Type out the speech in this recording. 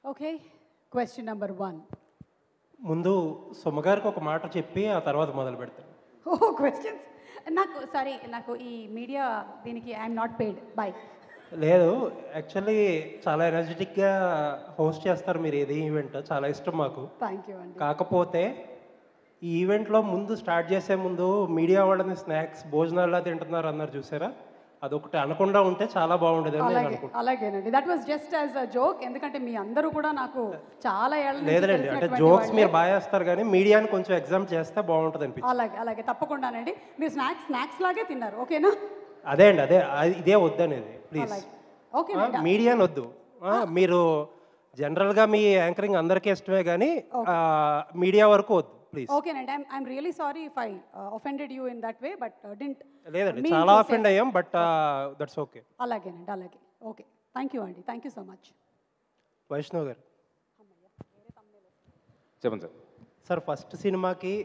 Okay question number one ముందు సుమగారికి ఒక మాట చెప్పి ఆ తర్వాత మొదలు పెడతాను ఓ క్వశ్చన్స్ నాకు సారీ నాకు ఈ మీడియా దీనికి ఐఎమ్ నాట్ పెయిడ్ బై లేదు యాక్చువల్లీ చాలా ఎనర్జెటిక్గా హోస్ట్ చేస్తారు మీరు ఏది ఈవెంట్ చాలా ఇష్టం మాకు థ్యాంక్ యూ అండి కాకపోతే ఈ ఈవెంట్లో ముందు స్టార్ట్ చేసే ముందు మీడియా వాళ్ళని స్నాక్స్ భోజనాల్లో తింటున్నారు అన్నారు చూసారా అదొకటి అనకుండా ఉంటే చాలా బాగుండేది అని నేను అలాగే అనుకుంటున్నాను అలాగేనండి that was just as a joke ఎందుకంటే మీ అందరూ కూడా నాకు చాలా ఏళ్ళ నుంచి లేదులేండి అంటే తెలిసినటువంటి జోక్స్ వాళ్ళే. మీరు బాగా చేస్తారు కానీ మీడియాని కొంచెం ఎగ్జామ్ చేస్తే బాగుంటుంది అనిపించింది అలాగే అలాగే తప్పకుండానండి మీరు స్నాక్స్ స్నాక్స్ లాగే తిన్నారు ఓకేనా అదే అండి అదే అది- ఇదే వద్దనేది ప్లీజ్ అలాగే ఓకే మీడియాని వద్దు ఆ, మీరు జనరల్గా మీ యాంకరింగ్ అందరికీ ఇష్టమే కానీ మీడియా వరకు వద్దు ప్లీజ్ ఓకేనండి I'm I'm really sorry if I offended you in that way but didn't లేదండి చాలా అఫెండ్ అయ్యాం బట్ దట్స్ ఓకే అలాగేనండి అలాగే ఓకే థ్యాంక్ యూ అండి thank you so much Vaishnav గారు చెప్పండి సార్ సార్ ఫస్ట్ సినిమాకి